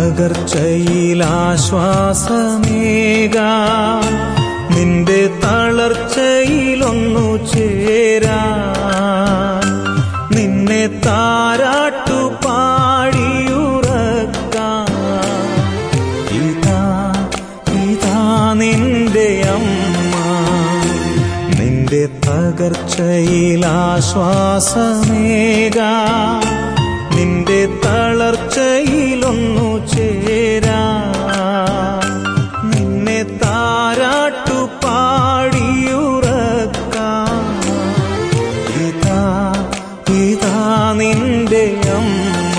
തകർച്ചയിൽ ആശ്വാസമേകാ നിന്റെ തളർച്ചയിലൊന്നു ചേരാ നിന്നെ താരാട്ടു പാടിയുറക്കാം ഇതാ ഇതാ നിന്റെ അമ്മ നിന്റെ തകർച്ചയിൽ ആശ്വാസമേകാ നിന്റെ തളർച്ചയിലൊന്നു ചേരാ നിന്നെ താരാട്ടു പാടിയുറക്കാം ഇതാ ഇതാ നിന്റെ അമ്മ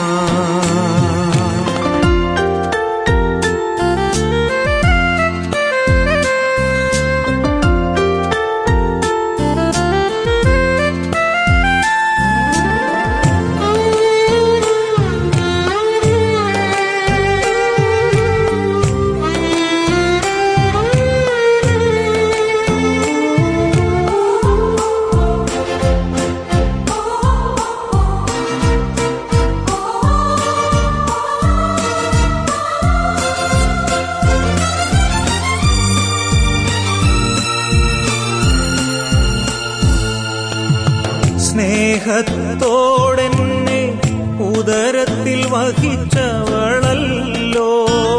സ്നേഹത്തോടെന്നെ ഉദരത്തിൽ വഹിച്ചവളല്ലോ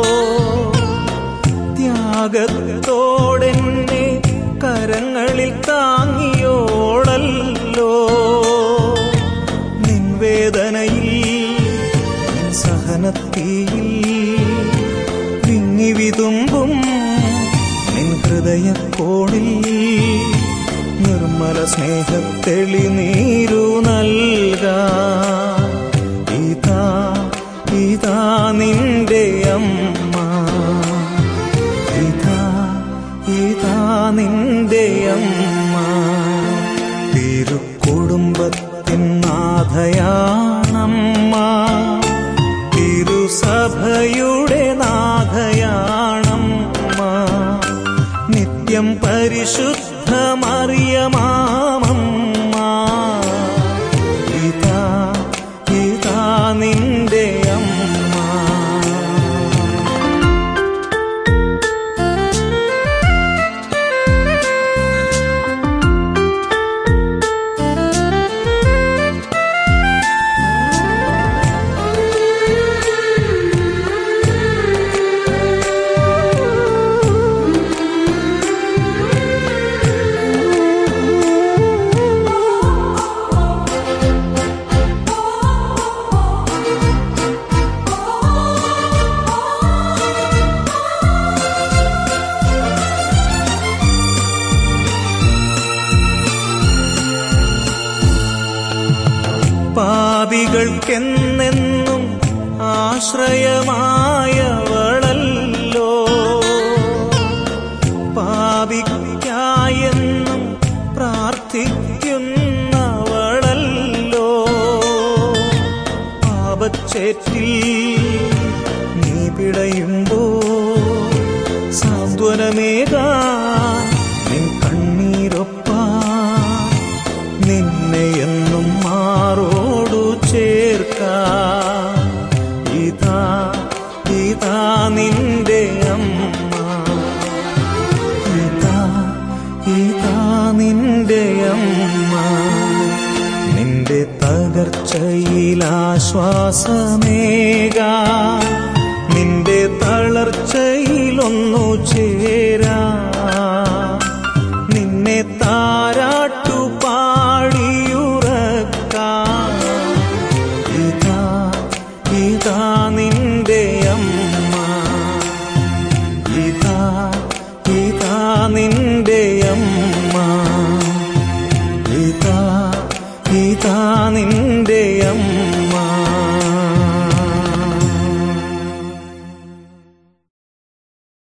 ത്യാഗത്തോടെന്നെ കരങ്ങളിൽ താങ്ങിയോളല്ലോ നിൻ വേദനയിൽ നിൻ സഹനത്തിൽ വിങ്ങി വിതുമ്പും നിൻ ഹൃദയക്കോണിൽ നിർമ്മല സ്നേഹത്തെളി നീരു നൽക ഇതാ ഇതാ നിന്റെ അമ്മ ഇതാ ഇതാ നിന്റെ അമ്മ തിരുക്കുടുംബത്തിൻ നാഥയാണമ്മ തിരുസഭയുടെ നാഥയാണമ്മ നിത്യം പരിശുദ്ധമറിയമാമമ്മ ഇതാ ഇതാ നിന്റെ അമ്മ പാപികൾക്കെന്നെന്നും ആശ്രയമായവളല്ലോ പാപിക്കായെന്നും പ്രാർത്ഥിക്കുന്നവളല്ലോ പാപച്ചേറ്റിൽ നീ പിടയുമ്പോ സാന്ത്വനമേകാ നിൻ കണ്ണീരൊപ്പാ നിന്നെ എന്നും മാറോടു ചേർക്ക ഇതാ ഇതാ നിന്റെ അമ്മ ഇതാ ഇതാ നിന്റെ അമ്മ നിന്റെ തകർച്ചയിൽ ആശ്വാസമേകാ നിന്റെ തളർച്ചയിലൊന്നു ചേരാ